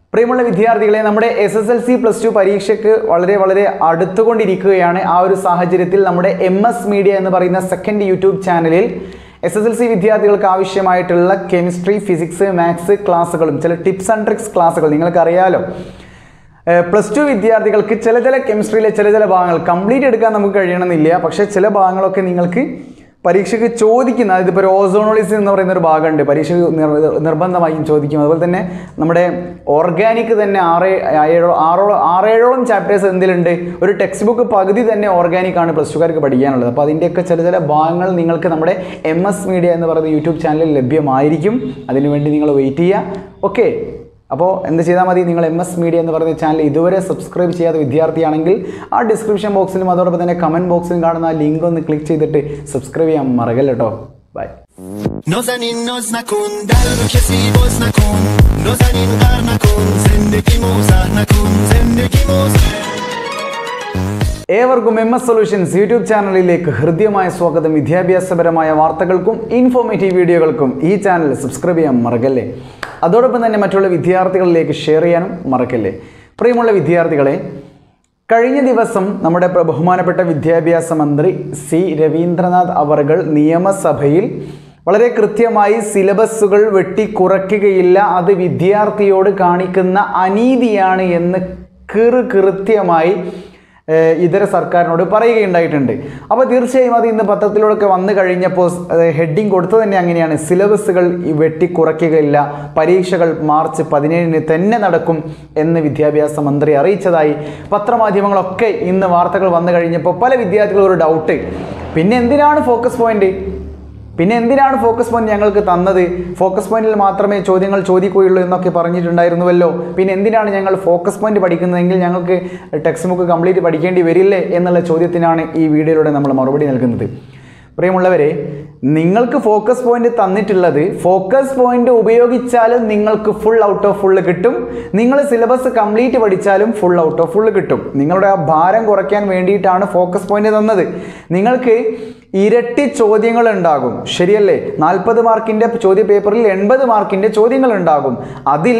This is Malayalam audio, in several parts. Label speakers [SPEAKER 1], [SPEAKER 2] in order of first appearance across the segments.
[SPEAKER 1] പ്രിയമുള്ള വിദ്യാർത്ഥികളെ നമ്മുടെ S S L C plus two പരീക്ഷയ്ക്ക് വളരെ വളരെ അടുത്തുകൊണ്ടിരിക്കുകയാണ് ആ ഒരു സാഹചര്യത്തിൽ നമ്മുടെ എം എസ് മീഡിയ എന്ന് പറയുന്ന സെക്കൻഡ് യൂട്യൂബ് ചാനലിൽ എസ് എസ് എൽ സി വിദ്യാർത്ഥികൾക്ക് ആവശ്യമായിട്ടുള്ള കെമിസ്ട്രി ഫിസിക്സ് മാത്സ് ക്ലാസ്സുകളും ചില ടിപ്സ് ആൻഡ് ട്രിക്സ് ക്ലാസ്സുകൾ നിങ്ങൾക്കറിയാലോ പ്ലസ് ടു വിദ്യാർത്ഥികൾക്ക് ചില ചില കെമിസ്ട്രിയിലെ ചില ചില ഭാഗങ്ങൾ കംപ്ലീറ്റ് എടുക്കാൻ നമുക്ക് കഴിയണമെന്നില്ല പക്ഷേ ചില ഭാഗങ്ങളൊക്കെ നിങ്ങൾക്ക് പരീക്ഷയ്ക്ക് ചോദിക്കുന്ന അതായത് ഇപ്പോൾ ഓസോണോളിസിസ് എന്ന് പറയുന്ന ഒരു ഭാഗമുണ്ട് പരീക്ഷയ്ക്ക് നിർ- നിർബന്ധമായും ചോദിക്കും അതുപോലെ തന്നെ നമ്മുടെ ഓർഗാനിക് തന്നെ ആറ് ഏഴോ ആറോ ആറേഴോളം ചാപ്റ്റേഴ്സ് എന്തിലുണ്ട് ഒരു ടെക്സ്റ്റ് ബുക്ക് പകുതി തന്നെ ഓർഗാനിക് ആണ് പ്ലസ് ടുക്കാർക്ക് പഠിക്കാനുള്ളത് അപ്പോൾ അതിൻ്റെയൊക്കെ ചില ചില ഭാഗങ്ങൾ നിങ്ങൾക്ക് നമ്മുടെ എം എസ് മീഡിയ എന്ന് പറയുന്ന യൂട്യൂബ് ചാനലിൽ ലഭ്യമായിരിക്കും അതിനുവേണ്ടി നിങ്ങൾ വെയിറ്റ് ചെയ്യുക ഓക്കെ അപ്പോൾ എന്ത് ചെയ്താൽ മതി നിങ്ങൾ എം എസ് മീഡിയ എന്ന് പറയുന്ന ചാനൽ ഇതുവരെ സബ്സ്ക്രൈബ് ചെയ്യാത്ത വിദ്യാർത്ഥിയാണെങ്കിൽ ആ ഡിസ്ക്രിപ്ഷൻ ബോക്സിലും അതോടൊപ്പം തന്നെ കമൻറ്റ് ബോക്സിലും കാണുന്ന ആ ലിങ്ക് ഒന്ന് ക്ലിക്ക് ചെയ്തിട്ട് സബ്സ്ക്రైబ్ ചെയ്യാൻ മറക്കല്ല കേട്ടോ ബൈ
[SPEAKER 2] نازنین ناز نکن در رو کسی باز نکن نازنین غر نکن زندگی موزه نکن زندگی موزه
[SPEAKER 1] ഏവർക്കും എം എസ് സൊല്യൂഷൻസ് യൂട്യൂബ് ചാനലിലേക്ക് ഹൃദ്യമായ സ്വാഗതം വിദ്യാഭ്യാസപരമായ വാർത്തകൾക്കും ഇൻഫോർമേറ്റീവ് വീഡിയോകൾക്കും ഈ ചാനൽ സബ്സ്ക്രൈബ് ചെയ്യാൻ മറക്കല്ലേ അതോടൊപ്പം തന്നെ മറ്റുള്ള വിദ്യാർത്ഥികളിലേക്ക് ഷെയർ ചെയ്യാനും മറക്കല്ലേ പ്രിയമുള്ള വിദ്യാർത്ഥികളെ കഴിഞ്ഞ ദിവസം നമ്മുടെ പ്ര- ബഹുമാനപ്പെട്ട വിദ്യാഭ്യാസ മന്ത്രി സി രവീന്ദ്രനാഥ് അവർകൾ നിയമസഭയിൽ വളരെ കൃത്യമായി സിലബസുകൾ വെട്ടിക്കുറയ്ക്കുകയില്ല അത് വിദ്യാർത്ഥിയോട് കാണിക്കുന്ന അനീതിയാണ് എന്ന് കിറു കൃത്യമായി ഏഹ് ഇതര സർക്കാരിനോട് പറയുകയുണ്ടായിട്ടുണ്ട് അപ്പോൾ തീർച്ചയായും അത് ഇന്ന് പത്രത്തിലൂടെ വന്നു കഴിഞ്ഞപ്പോൾ ഹെഡിങ് കൊടുത്തത് തന്നെ അങ്ങനെയാണ് സിലബസുകൾ ഈ വെട്ടിക്കുറയ്ക്കുകയില്ല പരീക്ഷകൾ മാർച്ച് പതിനേഴിന് തന്നെ നടക്കും എന്ന് വിദ്യാഭ്യാസ മന്ത്രി അറിയിച്ചതായി പത്രമാധ്യമങ്ങളൊക്കെ ഇന്ന് വാർത്തകൾ വന്നു കഴിഞ്ഞപ്പോൾ പല വിദ്യാർത്ഥികളും ഒരു ഡൗട്ട് പിന്നെ എന്തിനാണ് ഫോക്കസ് പോയിന്റ് പിന്നെ എന്തിനാണ് ഫോക്കസ് പോയിന്റ് ഞങ്ങൾക്ക് തന്നത് ഫോക്കസ് പോയിന്റിൽ മാത്രമേ ചോദ്യങ്ങൾ ചോദിക്കുകയുള്ളൂ എന്നൊക്കെ പറഞ്ഞിട്ടുണ്ടായിരുന്നുവല്ലോ പിന്നെ എന്തിനാണ് ഞങ്ങൾ ഫോക്കസ് പോയിന്റ് പഠിക്കുന്നതെങ്കിൽ ഞങ്ങൾക്ക് ടെക്സ്റ്റ് ബുക്ക് കംപ്ലീറ്റ് പഠിക്കേണ്ടി വരില്ലേ എന്നുള്ള ചോദ്യത്തിനാണ് ഈ വീഡിയോയിലൂടെ നമ്മൾ മറുപടി നൽകുന്നത് പ്രിയമുള്ളവരെ നിങ്ങൾക്ക് ഫോക്കസ് പോയിന്റ് തന്നിട്ടുള്ളത് ഫോക്കസ് പോയിന്റ് ഉപയോഗിച്ചാലും നിങ്ങൾക്ക് ഫുൾ ഔട്ട് ഓഫ് ഫുള്ള് കിട്ടും നിങ്ങൾ സിലബസ് കംപ്ലീറ്റ് പഠിച്ചാലും ഫുൾ ഔട്ട് ഓഫ് ഫുള്ള് കിട്ടും നിങ്ങളുടെ ആ ഭാരം കുറയ്ക്കാൻ വേണ്ടിയിട്ടാണ് ഫോക്കസ് പോയിന്റ് തന്നത് നിങ്ങൾക്ക് ഇരട്ടി ചോദ്യങ്ങൾ ഉണ്ടാകും ശരിയല്ലേ നാൽപ്പത് മാർക്കിൻ്റെ ചോദ്യ പേപ്പറിൽ എൺപത് മാർക്കിൻ്റെ ചോദ്യങ്ങൾ ഉണ്ടാകും അതിൽ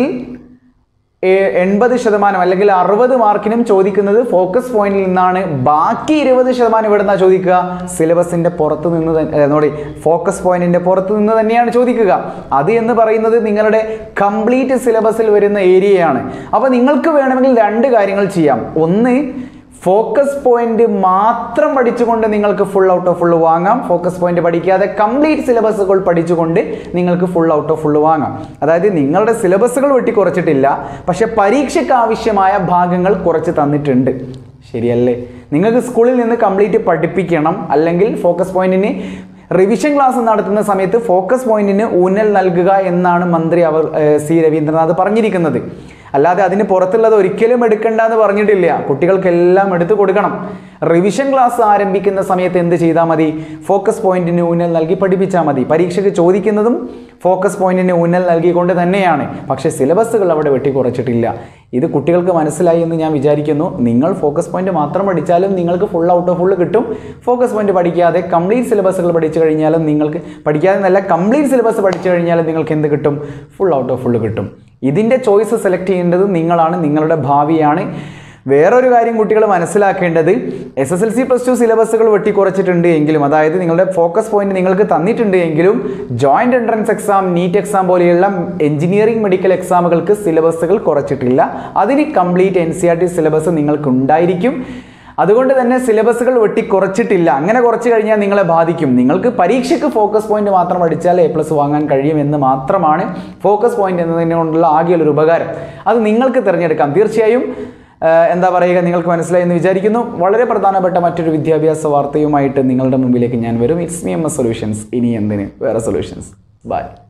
[SPEAKER 1] ഏ- എൺപത് ശതമാനം അല്ലെങ്കിൽ അറുപത് മാർക്കിനും ചോദിക്കുന്നത് ഫോക്കസ് പോയിന്റിൽ നിന്നാണ് ബാക്കി ഇരുപത് ശതമാനം ഇവിടെ നിന്നാണ് ചോദിക്കുക സിലബസിന്റെ പുറത്ത് നിന്ന് തന്നെ നോടി ഫോക്കസ് പോയിന്റിന്റെ പുറത്ത് നിന്ന് തന്നെയാണ് ചോദിക്കുക അത് എന്ന് പറയുന്നത് നിങ്ങളുടെ കംപ്ലീറ്റ് സിലബസിൽ വരുന്ന ഏരിയയാണ് അപ്പോൾ നിങ്ങൾക്ക് വേണമെങ്കിൽ രണ്ട് കാര്യങ്ങൾ ചെയ്യാം ഒന്ന് ഫോക്കസ് പോയിന്റ് മാത്രം പഠിച്ചുകൊണ്ട് നിങ്ങൾക്ക് ഫുൾ ഔട്ട് ഓഫ് ഫുൾ വാങ്ങാം ഫോക്കസ് പോയിന്റ് പഠിക്കാതെ കംപ്ലീറ്റ് സിലബസുകൾ പഠിച്ചുകൊണ്ട് നിങ്ങൾക്ക് ഫുൾ ഔട്ട് ഓഫ് ഫുൾ വാങ്ങാം അതായത് നിങ്ങളുടെ സിലബസുകൾ വെട്ടി കുറച്ചിട്ടില്ല പക്ഷെ പരീക്ഷയ്ക്ക് ആവശ്യമായ ഭാഗങ്ങൾ കുറച്ച് തന്നിട്ടുണ്ട് ശരിയല്ലേ നിങ്ങൾക്ക് സ്കൂളിൽ നിന്ന് കംപ്ലീറ്റ് പഠിപ്പിക്കണം അല്ലെങ്കിൽ ഫോക്കസ് പോയിന്റിന് റിവിഷൻ ക്ലാസ് നടത്തുന്ന സമയത്ത് ഫോക്കസ് പോയിന്റിന് ഊന്നൽ നൽകുക എന്നാണ് മന്ത്രി അവർ ഏഹ്, സി രവീന്ദ്രനാഥ് പറഞ്ഞിരിക്കുന്നത് അല്ലാതെ അതിന് പുറത്തുള്ളത് ഒരിക്കലും എടുക്കണ്ട എന്ന് പറഞ്ഞിട്ടില്ല കുട്ടികൾക്കെല്ലാം എടുത്തു കൊടുക്കണം റിവിഷൻ ക്ലാസ് ആരംഭിക്കുന്ന സമയത്ത് എന്ത് ചെയ്താൽ മതി ഫോക്കസ് പോയിന്റിന് ഊന്നൽ നൽകി പഠിപ്പിച്ചാൽ മതി പരീക്ഷയ്ക്ക് ചോദിക്കുന്നതും ഫോക്കസ് പോയിന്റിന് ഊന്നൽ നൽകിക്കൊണ്ട് തന്നെയാണ് പക്ഷേ സിലബസുകൾ അവിടെ വെട്ടിക്കുറച്ചിട്ടില്ല ഇത് കുട്ടികൾക്ക് മനസ്സിലായി എന്ന് ഞാൻ വിചാരിക്കുന്നു നിങ്ങൾ ഫോക്കസ് പോയിന്റ് മാത്രം പഠിച്ചാലും നിങ്ങൾക്ക് ഫുൾ ഔട്ട് ഓഫ് ഫുൾ കിട്ടും ഫോക്കസ് പോയിന്റ് പഠിക്കാതെ കംപ്ലീറ്റ് സിലബസുകൾ പഠിച്ചു കഴിഞ്ഞാലും നിങ്ങൾക്ക് പഠിക്കാതെ നല്ല കംപ്ലീറ്റ് സിലബസ് പഠിച്ചു കഴിഞ്ഞാലും നിങ്ങൾക്ക് എന്ത് കിട്ടും ഫുൾ ഔട്ട് ഓഫ് ഫുൾ കിട്ടും ഇതിൻ്റെ ചോയ്സ് സെലക്ട് ചെയ്യേണ്ടത് നിങ്ങളാണ് നിങ്ങളുടെ ഭാവിയാണ് വേറൊരു കാര്യം കുട്ടികൾ മനസ്സിലാക്കേണ്ടത് S S L C plus two സിലബസുകൾ വെട്ടിക്കുറച്ചിട്ടുണ്ട് എങ്കിലും അതായത് നിങ്ങളുടെ ഫോക്കസ് പോയിന്റ് നിങ്ങൾക്ക് തന്നിട്ടുണ്ട് എങ്കിലും joint entrance exam NEET exam പോലെയുള്ള എഞ്ചിനീയറിംഗ് മെഡിക്കൽ എക്സാമുകൾക്ക് സിലബസുകൾ കുറച്ചിട്ടില്ല അതിന് complete N C R T syllabus നിങ്ങൾക്ക് ഉണ്ടായിരിക്കും അതുകൊണ്ട് തന്നെ സിലബസുകൾ വെട്ടി കുറച്ചിട്ടില്ല അങ്ങനെ കുറച്ച് കഴിഞ്ഞാൽ നിങ്ങളെ ബാധിക്കും നിങ്ങൾക്ക് പരീക്ഷയ്ക്ക് ഫോക്കസ് പോയിന്റ് മാത്രം പഠിച്ചാൽ എ പ്ലസ് വാങ്ങാൻ കഴിയും എന്ന് മാത്രമാണ് ഫോക്കസ് പോയിന്റ് എന്നതിനെ കൊണ്ടുള്ള ആകെയുള്ളൊരു ഉപകാരം അത് നിങ്ങൾക്ക് തിരഞ്ഞെടുക്കാം തീർച്ചയായും ആ, എന്താ പറയുക നിങ്ങൾക്ക് മനസ്സിലായി എന്ന് വിചാരിക്കുന്നു വളരെ പ്രധാനപ്പെട്ട മറ്റൊരു വിദ്യാഭ്യാസ വാർത്തയുമായിട്ട് നിങ്ങളുടെ മുമ്പിലേക്ക് ഞാൻ വരും it's me M S solutions ഇനി എന്തിന് വേറെ സൊല്യൂഷൻസ് ബൈ